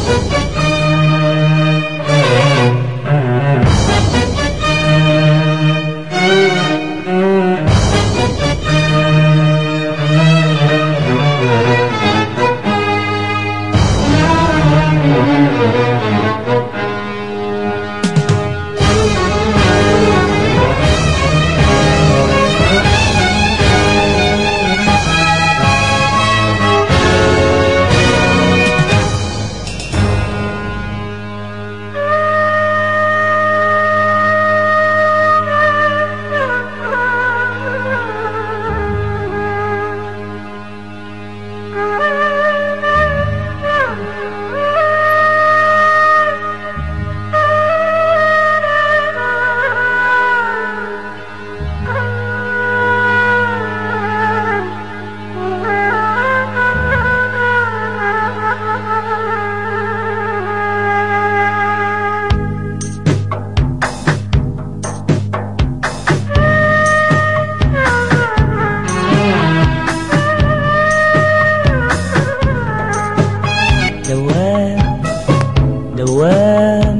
دوام دوام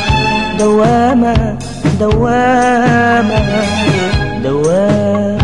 دوامة دوامة دوامة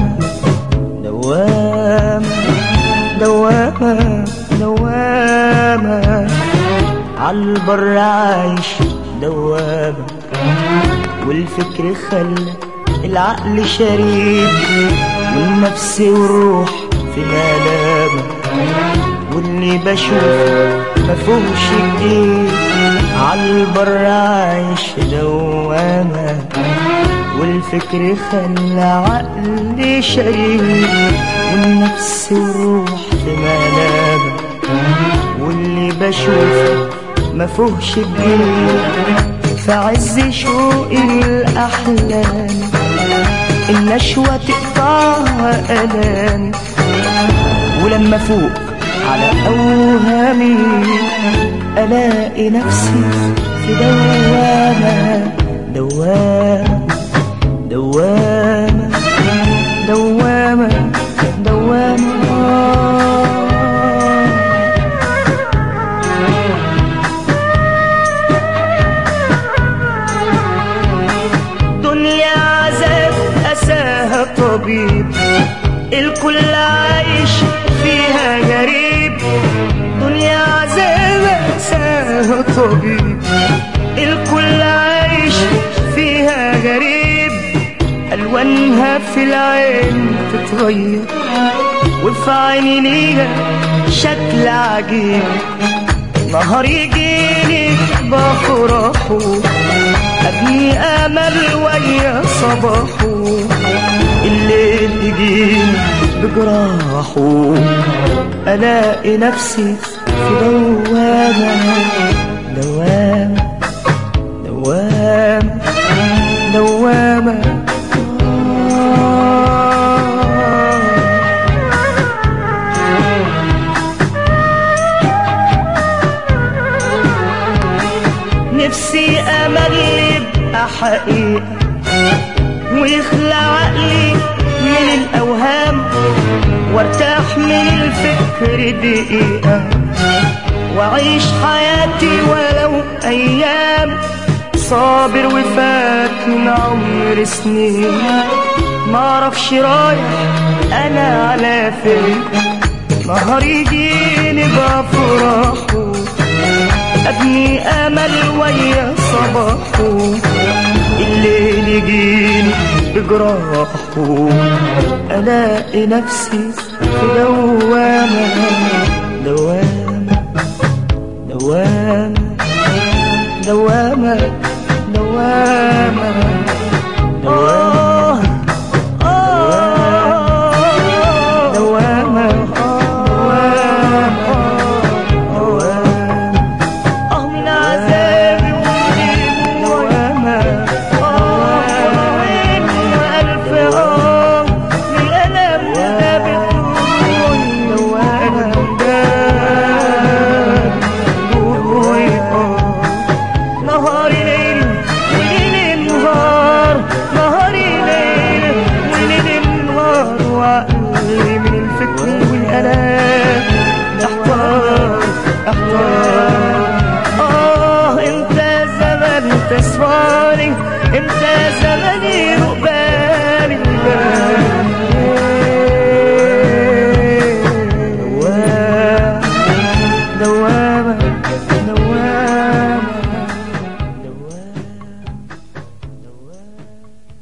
دوامة دوامة دوامة عالبر عايش دوامة والفكر خلى العقل شريك والنفس والروح في ملامة واللي بشوفه مفهوش جديد عالبر عايش دوامة والفكر خلى عقلي شريك والنفس والروح في ملامة واللي بشوفه مفهوش جديد في عز شوق الأحلام النشوة تقطعها ألام ولما فوق على أوهامي ألاقي نفسي في دوامة دوامة دوامة دوامة دوامة دنيا عذاب أساها طبيب الكل عايش فيها غريب دنيا عذاب أساها طبيب الكل عايش فيها غريب ألوانها في العين تتغير وفي عيني ليها شكل عجيب نهار يجيني بفرحه أبني أمل ويا صباحه الليل يجيني بجراحه ألاقي نفسي في دوامة دوامة دوامة دوامة نفسي أمل يبقى حقيقة ويخلع عقلي من الأوهام وارتاح من الفكر دقيقة وأعيش حياتي ولو أيام صابر وفات من عمر سنين معرفش رايح أنا على فين نهار يجيني بفرحه أبني أمل ويا صباحه الليل يجيني بجراحه ألاقي نفسي في دوامة دوامة دوامة دوامة دوامة